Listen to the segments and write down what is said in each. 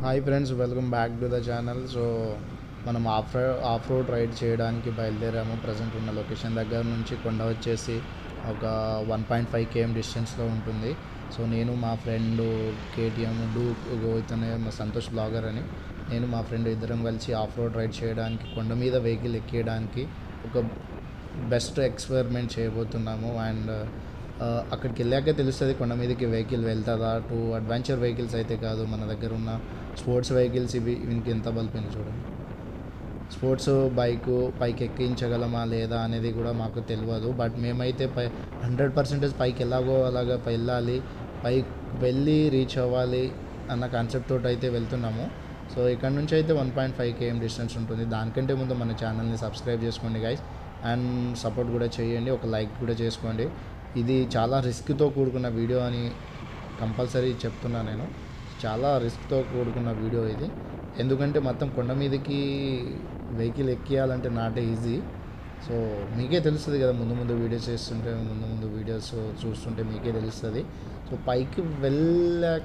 Hi friends welcome back to the channel so మనం off off road ride చేయడానికి బయలుదేరాము present ఉన్న location దగ్గర నుంచి కొండ వచ్చేసి ఒక వన్ పాయింట్ ఫైవ్ కేఎం డిస్టెన్స్లో ఉంటుంది సో నేను మా ఫ్రెండ్ కేటీఎం డూ ఇతనే మా సంతోష్ బ్లాగర్ అని నేను మా ఫ్రెండ్ ఇద్దరం కలిసి ఆఫ్ రోడ్ రైడ్ చేయడానికి కొండ మీద వెహికల్ ఎక్కేయడానికి ఒక బెస్ట్ ఎక్స్పెరిమెంట్ చేయబోతున్నాము అండ్ అక్కడికి వెళ్ళాక తెలుస్తుంది కొండ మీదకి వెహికల్ వెళ్తుందా టూ అడ్వెంచర్ వెహికల్స్ అయితే కాదు మన దగ్గర ఉన్న స్పోర్ట్స్ వెహికల్స్ ఇవి వీనికి ఎంత బలిపోయింది చూడండి స్పోర్ట్స్ బైక్ పైకి ఎక్కించగలమా లేదా అనేది కూడా మాకు తెలియదు బట్ మేమైతే పై హండ్రెడ్ పర్సెంటేజ్ పైకి ఎలాగో అలాగా వెళ్ళాలి పైకి వెళ్ళి రీచ్ అవ్వాలి అన్న కాన్సెప్ట్ తోటి అయితే వెళ్తున్నాము సో ఇక్కడ నుంచి అయితే one point five KM distance ఉంటుంది దానికంటే ముందు మన ఛానల్ని సబ్స్క్రైబ్ చేసుకోండి గైస్ అండ్ సపోర్ట్ కూడా చేయండి ఒక లైక్ కూడా చేసుకోండి ఇది చాలా రిస్క్తో కూడుకున్న వీడియో అని కంపల్సరీ చెప్తున్నా నేను చాలా రిస్క్తో కూడుకున్న వీడియో ఇది ఎందుకంటే మొత్తం కొండ మీదకి వెహికల్ ఎక్కియాలంటే నాటే ఈజీ సో మీకే తెలుస్తుంది కదా ముందు ముందు వీడియోస్ చేస్తుంటే ముందు ముందు వీడియోస్ చూస్తుంటే మీకే తెలుస్తుంది సో పైకి వెళ్ళాక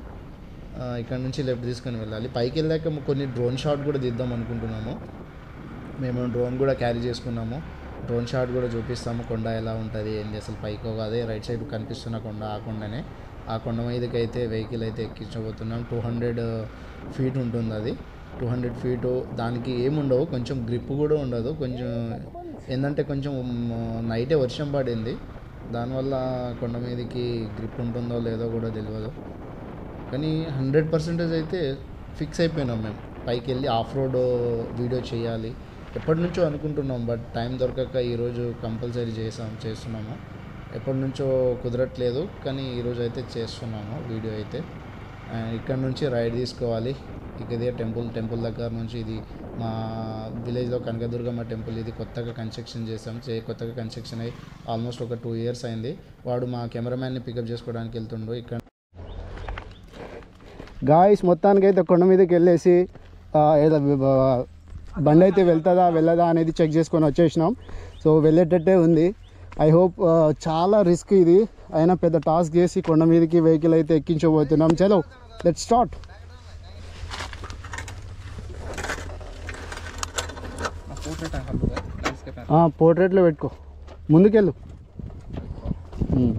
ఆ, ఇక్కడ నుంచి లెఫ్ట్ తీసుకొని వెళ్ళాలి పైకి వెళ్ళాక కొన్ని డ్రోన్ షాట్ కూడా తీద్దాం అనుకుంటున్నాము మేము డ్రోన్ కూడా క్యారీ చేసుకున్నాము డ్రోన్ షాట్ కూడా చూపిస్తాము కొండ ఎలా ఉంటుంది ఏంది అసలు పైకి అదే రైట్ సైడ్ కనిపిస్తున్న కొండ ఆ కొండనే ఆ కొండ మీదకి అయితే వెహికల్ అయితే ఎక్కించబోతున్నాం టూ హండ్రెడ్ ఫీట్ ఉంటుంది అది టూ హండ్రెడ్ ఫీటు దానికి ఏముండవు కొంచెం గ్రిప్ కూడా ఉండదు కొంచెం ఏంటంటే కొంచెం నైటే వర్షం పడింది దానివల్ల కొండ మీదకి గ్రిప్ ఉంటుందో లేదో కూడా తెలియదు కానీ హండ్రెడ్ పర్సెంటేజ్ అయితే ఫిక్స్ అయిపోయినాం మేము పైకి వెళ్ళి ఆఫ్ రోడ్ వీడియో చేయాలి ఎప్పటి నుంచో అనుకుంటున్నాం బట్ టైం దొరకక ఈరోజు కంపల్సరీ చేసాం చేస్తున్నాము ఎప్పటి నుంచో కుదరట్లేదు కానీ ఈరోజు అయితే చేస్తున్నాము వీడియో అయితే అండ్ ఇక్కడ నుంచి రైడ్ తీసుకోవాలి ఇక ఇదే టెంపుల్ టెంపుల్ దగ్గర నుంచి ఇది మా విలేజ్లో కనకదుర్గమ్మ టెంపుల్ ఇది కొత్తగా కన్స్ట్రక్షన్ చేసాం చే కొత్తగా కన్స్ట్రక్షన్ అయ్యి ఆల్మోస్ట్ ఒక టూ ఇయర్స్ అయింది వాడు మా కెమెరామ్యాన్ని పికప్ చేసుకోవడానికి వెళ్తుండు ఇక్కడ గాయస్ మొత్తానికి అయితే కొండ మీదకి వెళ్ళేసి ఆ, ఏదో ఆ, బండి అయితే వెళ్తుందా వెళ్ళదా అనేది చెక్ చేసుకొని వచ్చేసినాం సో వెళ్ళేటట్టే ఉంది ఐ హోప్ చాలా రిస్క్ ఇది అయినా పెద్ద టాస్క్ చేసి కొండ మీదకి వెహికల్ అయితే ఎక్కించబోతున్నాం చలో లెట్ స్టార్ట్ పోర్ట్రేట్లో పెట్టుకో ముందుకెళ్ళు ఉమ్.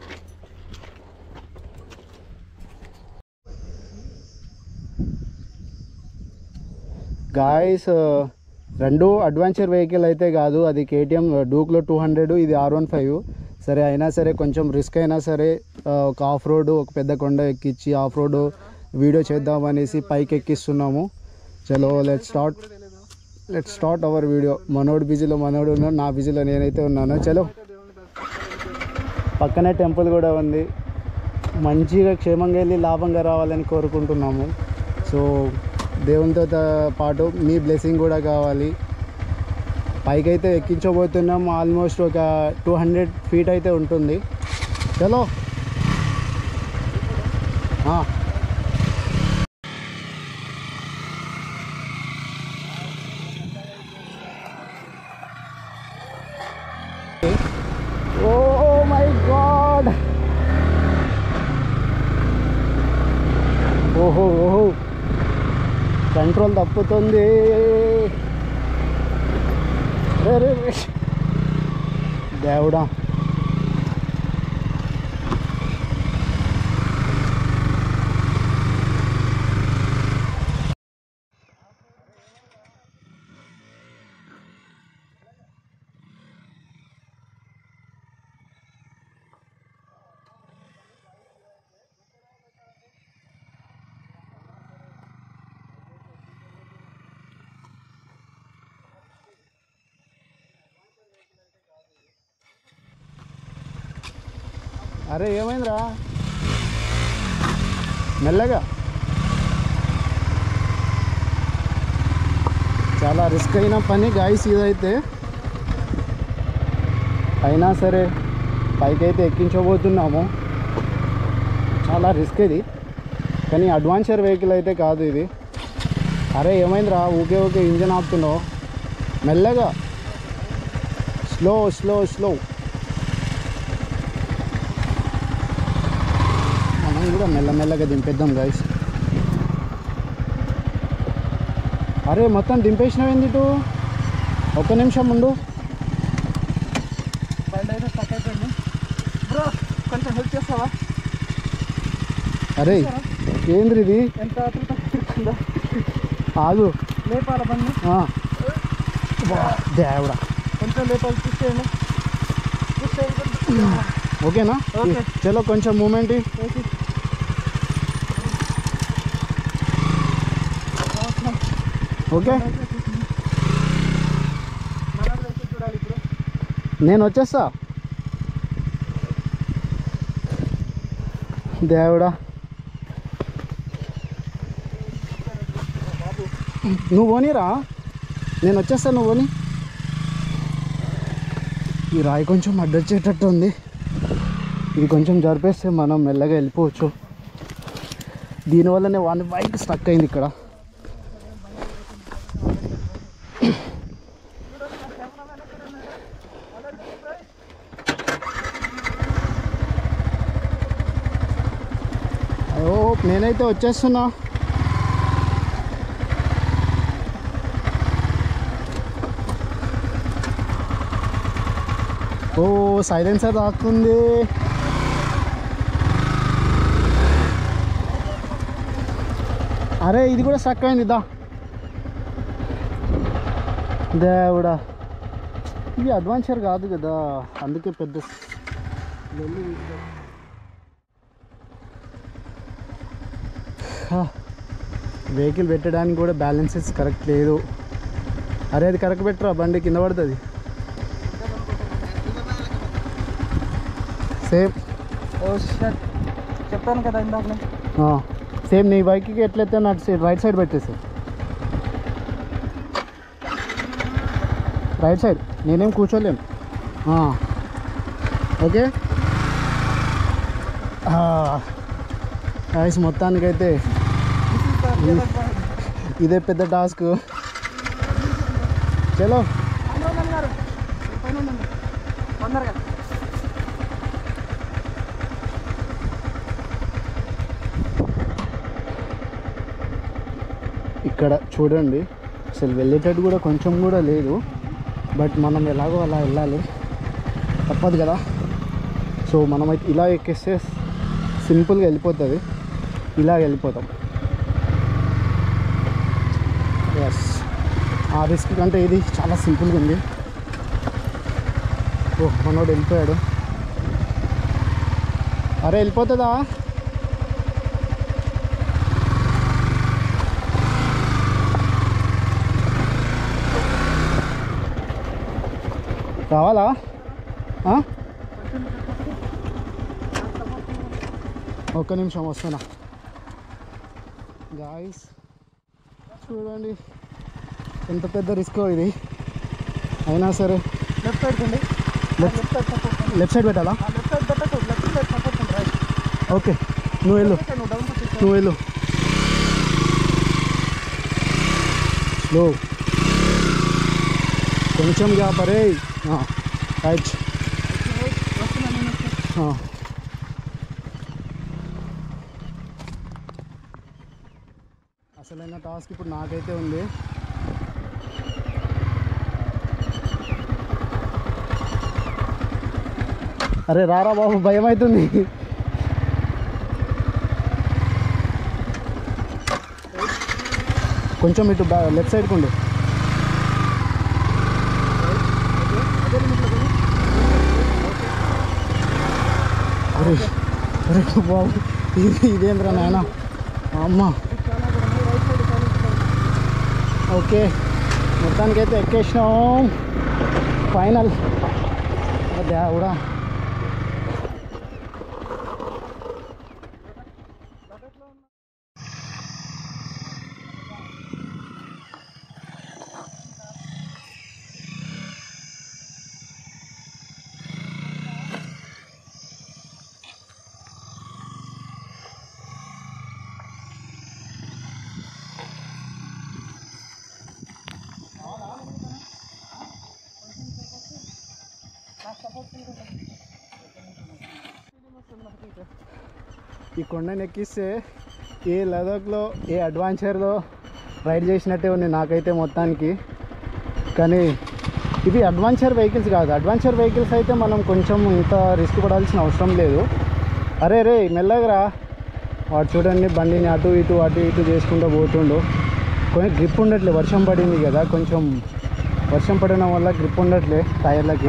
గాయస్ రెండు అడ్వెంచర్ వెహికల్ అయితే కాదు అది కేటీఎం డూక్లో టూ హండ్రెడ్ ఇది ఆర్ వన్ ఫైవ్ సరే అయినా సరే కొంచెం రిస్క్ అయినా సరే ఆ, ఒక ఆఫ్ రోడ్ ఒక పెద్ద కొండ ఎక్కించి ఆఫ్ రోడ్ వీడియో చేద్దాం అనేసి పైకి ఎక్కిస్తున్నాము చలో let start let start our video మనోడు బిజీలో మనోడు ఉన్నాడు నా బిజీలో నేనైతే ఉన్నాను చలో పక్కనే టెంపుల్ కూడా ఉంది మంచిగా క్షేమంగా వెళ్ళి లాభంగా రావాలని కోరుకుంటున్నాము సో దేవునితో తా- పాటు మీ బ్లెస్సింగ్ కూడా కావాలి పైకి అయితే ఎక్కించబోతున్నాం ఆల్మోస్ట్ ఒక టూ హండ్రెడ్ ఫీట్ అయితే ఉంటుంది చలో ఆ. ఓ మై గాడ్ ఓహో ఓహో కంట్రోల్ తప్పుతుంది రే, రే, రే. దేవుడా అరే ఏమైందిరా మెల్లగా చాలా రిస్క్ అయిన పని గాయస్ ఇదైతే అయినా సరే పైకైతే ఎక్కించబోతున్నాము చాలా రిస్క్ ఇది కానీ అడ్వాన్చర్ వెహికల్ అయితే కాదు ఇది అరే ఏమైందిరా ఊకే ఊకే ఇంజన్ ఆపుతున్నావు మెల్లగా స్లో స్లో స్లో మనం కూడా మెల్లమెల్లగా దింపేద్దాం గైస్ అరే మొత్తం దింపేసినావు ఇటు ఒక్క నిమిషం ఉండు బండి అయితే స్టక్ అయిపోయింది బ్రో కొంచెం హెల్ప్ చేస్తావా అరే ఏంద్రి ఇది ఎంత ఆతృత పెరుగుతుందో ఆగు లేపాల బండి ఆ. బా, దేవుడా కొంచెం లేపాలి పుష్ చేయండి పుష్ చేయండి ఓకేనా ఓకే. చలో కొంచెం మూమెంట్ ఓకే ఓకే మనది అయితే చూడాలి ఇప్పుడు నేను వచ్చేస్తా దేవుడా నువ్వు పోనీరా నేను వచ్చేస్తా నువ్వు పోనీ ఈ రాయి కొంచెం అడ్డొచ్చేటట్టు ఉంది ఇది కొంచెం జరిపేస్తే మనం మెల్లగా వెళ్ళిపోవచ్చు దీనివల్లనే వన్ బైక్ స్టక్ అయింది ఇక్కడ ఓ నేనైతే వచ్చేస్తున్నా ఓ సైలెన్సర్ రాస్తుంది అరే ఇది కూడా స్టక్ అయింది దా దేవుడా ఇది అడ్వాన్చర్ కాదు కదా అందుకే పెద్ద వెళ్ళి వెహికల్ పెట్టడానికి కూడా బ్యాలెన్సెస్ కరెక్ట్ లేదు అరే అది కరెక్ట్ పెట్టరా బండి కింద పడుతుంది సేమ్ ఓ షట్ చెప్పాను కదా ఇందాక సేమ్ నీ బైక్కి ఎట్లయితే అటు సైడ్ రైట్ సైడ్ పెట్టేసి రైట్ సైడ్ నేనేం కూర్చోలేను ఓకే ఐస్ మొత్తానికైతే ఇదే పెద్ద టాస్క్ చలో తొందరగా ఇక్కడ చూడండి అసలు వెళ్ళేటట్టు కూడా కొంచెం కూడా లేదు బట్ మనం ఎలాగో అలా వెళ్ళాలి తప్పదు కదా సో మనమైతే ఇలా ఎక్కేస్తే సింపుల్గా వెళ్ళిపోతుంది ఇలా వెళ్ళిపోతాం ఎస్ ఆ రిస్క్ కంటే ఇది చాలా సింపుల్గా ఉంది ఓ మనోడు వెళ్ళిపోయాడు అరే వెళ్ళిపోతుందా రావాలా ఆ? ఒక్క నిమిషం వస్తున్నా గాయస్ చూడండి ఎంత పెద్ద రిస్క్ ఇది అయినా సరే లెఫ్ట్ సైడ్ కండి left left side support left side పెట్టాలా లెఫ్ట్ సైడ్ పెట్టకు left side support right okay నువ్వు వెళ్ళు ఓకే నువ్వు డౌన్ వచ్చేసి నువ్వు వెళ్ళు స్లో కొంచెం గ్యాప్ అరే రైట్ వస్తున్నా నేను వస్తున్నా. అసలైన టాస్క్ ఇప్పుడు నాకైతే ఉంది అరే రారా బాబు భయం అవుతుంది కొంచెం ఇటు లెఫ్ట్ సైడ్కి ఉండు అరే అరే బాబు ఇది ఇదేంద్రా నాయన అమ్మ ఓకే మొత్తానికైతే ఎక్కేసినాం ఫైనల్ దేవుడా ఈ కొండని ఎక్కిస్తే ఏ లదాఖ్లో ఏ అడ్వాంచర్లో రైడ్ చేసినట్టే ఉంది నాకైతే మొత్తానికి కానీ ఇవి అడ్వాంచర్ వెహికల్స్ కాదు అడ్వాంచర్ వెహికల్స్ అయితే మనం కొంచెం ఇంత రిస్క్ పడాల్సిన అవసరం లేదు అరే రే మెల్లగరా వాడు చూడండి బండిని అటు ఇటు అటు ఇటు చేసుకుంటూ పోతుండు కొంచెం గ్రిప్ ఉండట్లే వర్షం పడింది కదా కొంచెం వర్షం పడడం వల్ల గ్రిప్ ఉండట్లే టైర్లకి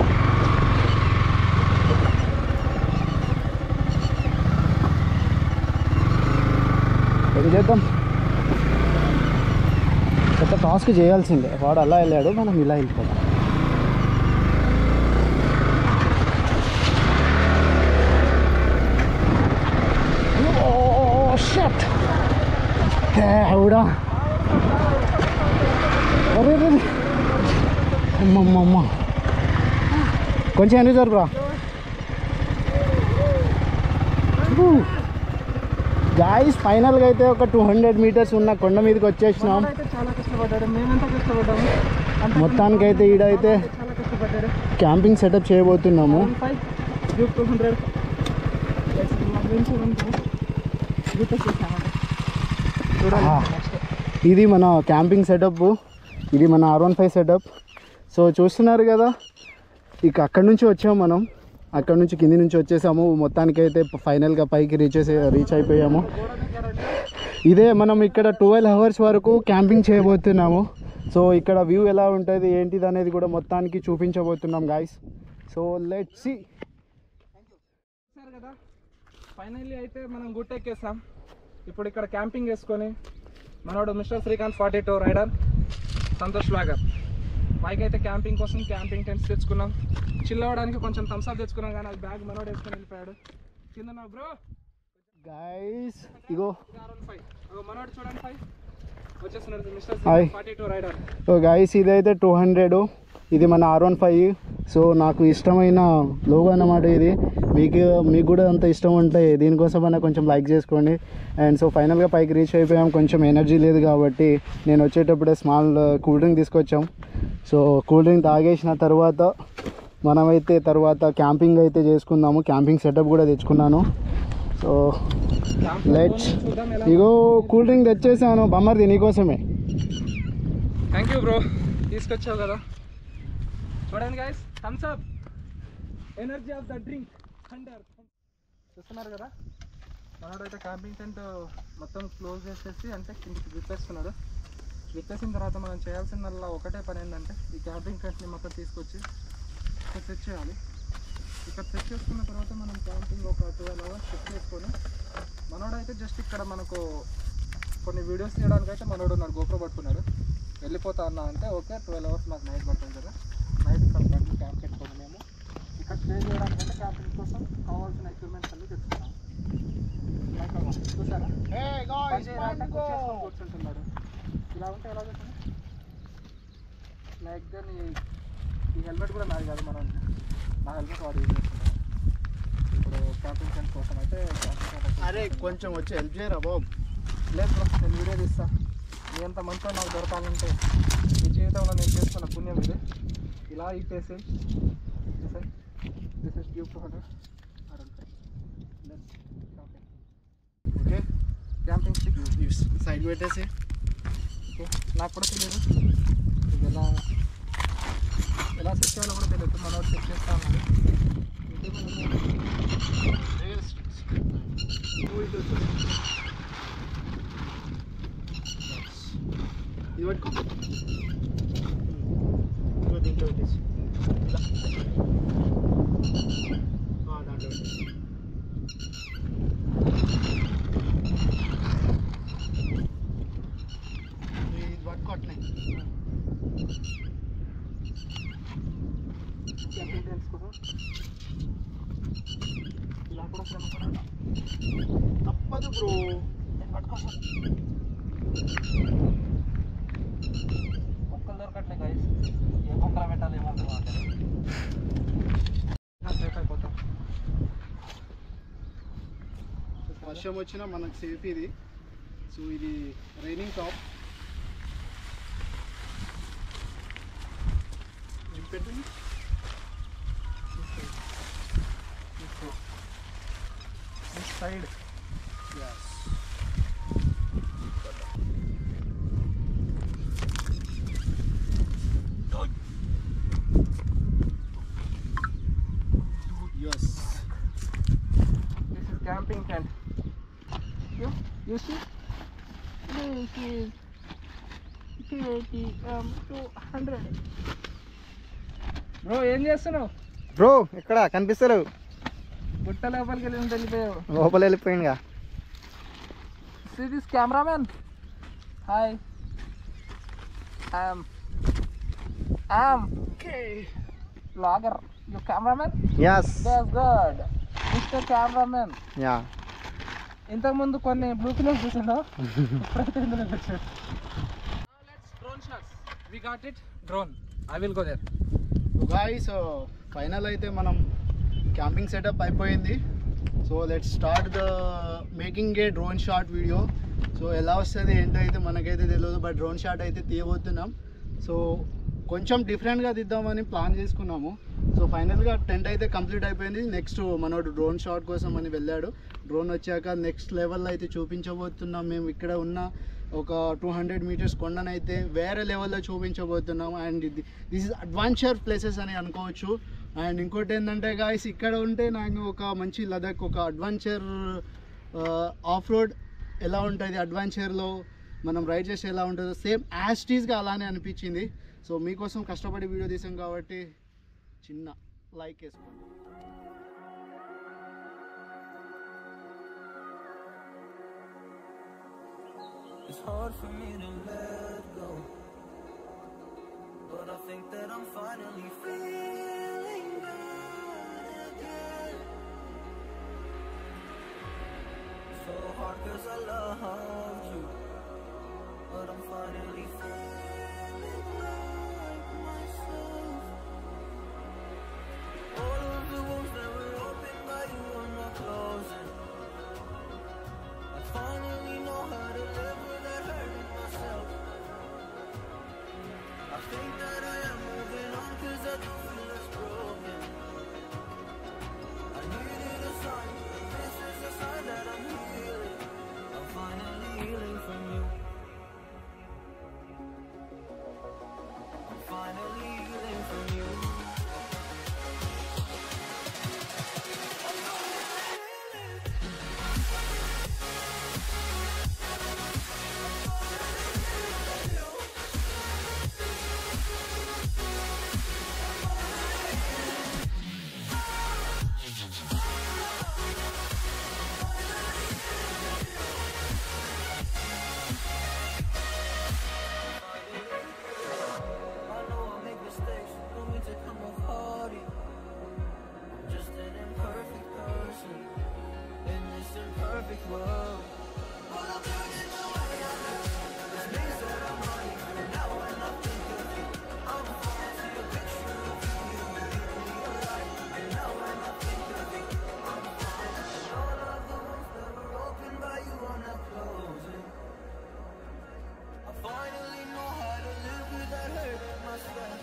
ఏం చేద్దాం కొత్త టాస్క్ చేయాల్సిందే వాడు అలా వెళ్ళాడు మనం ఇలా వెళ్ళిపోదాం షట్ దేవుడా అరే అరే అరే. అమ్మమ్మమ్మ కొంచెం ఎన్ని జరుపురా గాయస్ ఫైనల్గా అయితే ఒక టూ హండ్రెడ్ మీటర్స్ ఉన్న కొండ మీదకి వచ్చేసినాం అయితే చాలా కష్టపడ్డాడు మేమెంత కష్టపడ్డాము అంత మొత్తానికైతే ఈడైతే చాలా కష్టపడ్డాడు క్యాంపింగ్ సెటప్ చేయబోతున్నాము one five Duke two hundred చూడాలి ఆ. నెక్స్ట్ ఇది మన క్యాంపింగ్ సెటప్ ఇది మన R one five setup so చూస్తున్నారు కదా ఇక అక్కడి నుంచి వచ్చాము మనం అక్కడ నుంచి కింది నుంచి వచ్చేసాము మొత్తానికైతే ఫైనల్గా పైకి రీచ్ చేసే రీచ్ అయిపోయాము ఇదే మనం ఇక్కడ ట్వెల్వ్ అవర్స్ వరకు క్యాంపింగ్ చేయబోతున్నాము సో ఇక్కడ వ్యూ ఎలా ఉంటుంది ఏంటిది అనేది కూడా మొత్తానికి చూపించబోతున్నాం గాయస్ సో లెట్ సి చూసారు కదా ఫైనల్లీ అయితే మనం గుట్టెక్కేసాం ఇప్పుడు ఇక్కడ క్యాంపింగ్ వేసుకొని మనోడు mister Srikanth forty two rider Santosh లాగర్ పైకి అయితే క్యాంపింగ్ కోసం క్యాంపింగ్ టెంట్స్ తెచ్చుకున్నాం చిల్ అవ్వడానికి కొంచెం థమ్స్అప్ తెచ్చుకున్నాం కానీ అది బ్యాగ్ మనోడు వేసుకొని వెళ్ళిపోయాడు కింద నా బ్రో గాయస్ ఇగో ఫైవ్ మనోడు చూడండి ఫైవ్ వచ్చేస్తున్నాడు mister Hi. Forty two rider so guys ఇదైతే టూ హండ్రెడ్ ఇది మన ఆర్ వన్ ఫైవ్ సో నాకు ఇష్టమైన లోగో అన్నమాట ఇది మీకు మీకు కూడా అంత ఇష్టం ఉంటే దీనికోసమైనా కొంచెం లైక్ చేసుకోండి అండ్ సో ఫైనల్గా పైకి రీచ్ అయిపోయాం కొంచెం ఎనర్జీ లేదు కాబట్టి నేను వచ్చేటప్పుడే స్మాల్ కూల్ డ్రింక్ తీసుకొచ్చాం సో కూల్ డ్రింక్ తాగేసిన తర్వాత మనమైతే తర్వాత క్యాంపింగ్ అయితే చేసుకుందాము క్యాంపింగ్ సెటప్ కూడా తెచ్చుకున్నాను సో లెట్స్ చూద్దాం ఎలా ఇగో కూల్ డ్రింక్ తెచ్చేసాను బమ్మర్ది నీకోసమే థ్యాంక్ యూ బ్రో తీసుకొచ్చావు కదా చూడండి guys Thums Up energy of the drink హండర్ చూస్తున్నారు కదా మనోడు అయితే క్యాంపింగ్ టెంట్ మొత్తం క్లోజ్ చేసేసి అంటే కిందికి విప్పేస్తున్నాడు విప్పేసిన తర్వాత మనం చేయాల్సిందల్లా ఒకటే పని ఏంటంటే ఈ క్యాంపింగ్ టెంట్ని మొత్తం తీసుకొచ్చి ఇక్కడ సెట్ చేయాలి ఇక్కడ సెట్ చేసుకున్న తర్వాత మనం క్యాంపింగ్ ఒక ట్వెల్వ్ అవర్స్ సెట్ చేసుకొని మనోడైతే జస్ట్ ఇక్కడ మనకు కొన్ని వీడియోస్ తీయడానికి అయితే మనోడు ఉన్నాడు గోప్రో పట్టుకున్నాడు వెళ్ళిపోతా అన్నా అంటే ఓకే ట్వెల్వ్ అవర్స్ మాకు నైట్ పడుతుంది కదా నైట్ ఇక్కడ బండి క్యాంప్ పెట్టుకోండి మేము ఇక్కడ స్టే చేయడానికి అంటే క్యాంపింగ్ కోసం కావాల్సిన ఎక్విప్మెంట్స్ అన్ని తెచ్చుకున్నాం లైక్ అవ్వ. చూసారా బండి రాక కూర్చేసుకొని కూర్చుంటున్నాడు ఇలా ఉంటే ఎలా చెప్పండి లైక్ దెన్ ఈ హెల్మెట్ కూడా నాది కాదు మనం నా హెల్మెట్ వాడు యూజ్ చేస్తున్నాడు ఇప్పుడు క్యాంపింగ్ టెంట్ కోసం అయితే camping tent అయితే అరే కొంచెం వచ్చి హెల్ప్ చేయరా బాబు లేదు బ్రో నేను వీడియో తీస్తా నీ అంత మంచిగా నాకు దొరకాలంటే ఈ జీవితంలో నేను చేసుకున్న పుణ్యం ఇది ఇలా ఇప్పేసి this is Duke two hundred okay camping stick side పెట్టేసి ఓకే నాకు కూడా తెలియదు ఇది ఎలా ఎలా సెట్ చేయాలో కూడా తెలియదు మనోడు సెట్ చేస్తా ఉన్నాడు ఇది మనము- ఇది పట్టుకో ఇదిగో దీంట్లో పెట్టేసి ఇలా. ఆ, దాంట్లో పెట్టేసి. ఇది పట్టుకో అట్లే క్యాంపింగ్ టెంట్స్ కోసం ఇలా కూడా శ్రమ పడాలి తప్పదు బ్రో నేను పట్టుకోసం మొక్కలు దొరకట్లే గైస్ ఏ మొక్కలు పెట్టాలి ఏమో అర్థం కావట్లేదు సేఫ్ అయిపోతాం వర్షం వచ్చినా మనకు సేఫ్ ఇది సో ఇది రైనింగ్ టాప్ పెట్టండి side You see? This is KTM 200. Bro ఏం చేస్తున్నావు బ్రో ఇక్కడ కనిపిస్తలేవు గుట్ట లోపలికి వెళ్ళి వెళ్ళిపోయావు లోపల వెళ్ళిపోయిందిగా See this cameraman? Hi. I'm. I'm. Vlogger. You cameraman? Yes That's good. Mr. Cameraman. Yeah ఇంతకుముందు కొన్ని బ్లూ ఫిలిమ్స్ చూసాను ఇప్పుడైతే ఇందులోకి వచ్చాడు drone shots we got it drone I will go there guys final అయితే మనం క్యాంపింగ్ సెటప్ అయిపోయింది so let start the making a drone shot video so ఎలా వస్తుంది ఏంటో అయితే మనకైతే తెలియదు బట్ డ్రోన్ షాట్ అయితే తీయబోతున్నాం సో కొంచెం డిఫరెంట్గా తీద్దామని ప్లాన్ చేసుకున్నాము సో ఫైనల్గా టెంట్ అయితే కంప్లీట్ అయిపోయింది నెక్స్ట్ మనోడు డ్రోన్ షాట్ కోసం అని వెళ్ళాడు డ్రోన్ వచ్చాక నెక్స్ట్ లెవెల్లో అయితే చూపించబోతున్నాం మేము ఇక్కడ ఉన్న ఒక టూ హండ్రెడ్ మీటర్స్ కొండనైతే వేరే లెవెల్లో చూపించబోతున్నాం అండ్ ఇది దిస్ ఇస్ అడ్వాంచర్ ప్లేసెస్ అని అనుకోవచ్చు అండ్ ఇంకోటి ఏంటంటే గాయస్ ఇక్కడ ఉంటే నాకు ఒక మంచి లదాఖ్ ఒక అడ్వెంచర్ ఆఫ్ రోడ్ ఎలా ఉంటుంది అడ్వెంచర్లో మనం రైడ్ చేస్తే ఎలా ఉంటుందో సేమ్ యాస్టీస్గా అలానే అనిపించింది సో మీకోసం కష్టపడి వీడియో తీసాం కాబట్టి చిన్న లైక్ వేసుకోండి It's hard for me to let go. But I think that I'm finally feeling good again. So hard cause I loved you. But I'm finally feeling like myself. All of the wounds that were opened by you are not closing. I finally know how to live without hurting myself. I think that I am moving on cause I do feel less broken. I needed a sign, this is a sign that I'm healing. I'm finally healing from you. I'm finally healing from you. I know I make mistakes, don't mean to come off hardy. I'm just an imperfect person in this imperfect world. But I'm learning the way I live. This means that I'm running from now when I think of you. I'm falling to your picture of you. You give me a light. And now when I think of you, I'm falling. And all of the ones that were opened by you are now closing. I finally know how to live without hurting myself.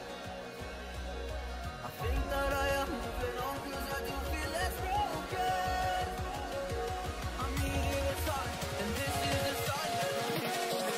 I think that I am moving on cause I do feel less broken. I needed a sign, and this is the sign that I'm healing.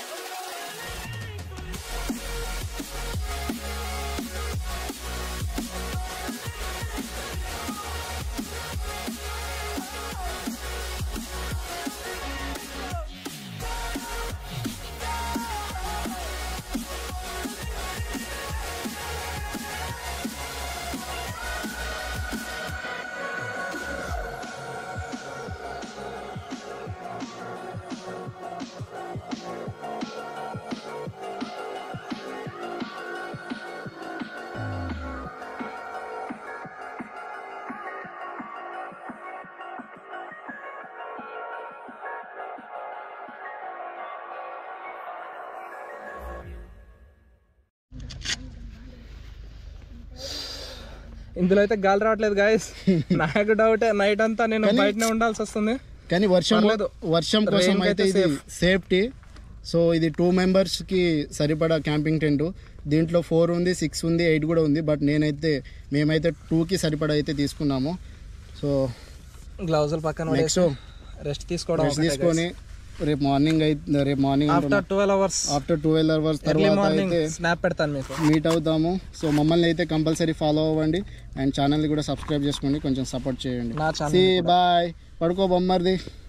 ఇందులో అయితే గాలి రావట్లేదు guys నాకు doubt night అంతా నేను కానీ- బయటనే ఉండాల్సి వస్తుంది కానీ వర్షం పర్లేదు. వర్షం కోసం Rain కి అయితే అయితే ఇది సేఫ్టీ సో ఇది టూ మెంబర్స్కి సరిపడా క్యాంపింగ్ టెంట్ దీంట్లో ఫోర్ ఉంది సిక్స్ ఉంది ఎయిట్ కూడా ఉంది బట్ నేనైతే మేమైతే టూకి సరిపడా అయితే తీసుకున్నాము సో గ్లౌజులు పక్కన నెక్స్ట్ రెస్ట్ తీసుకోవడం రెస్ట్ తీసుకొని రేపు మార్నింగ్ అయితే రేపు morning after twelve hours after twelve hours early తర్వాత మార్నింగ్ అయితే స్నాప్ పెడతాను మీకు మీట్ అవుతాము సో మమ్మల్ని అయితే కంపల్సరీ ఫాలో అవ్వండి అండ్ ఛానల్ని కూడా సబ్స్క్రైబ్ చేసుకోండి కొంచెం సపోర్ట్ చేయండి నా ఛానల్ సి బాయ్ పడుకో బొమ్మర్ది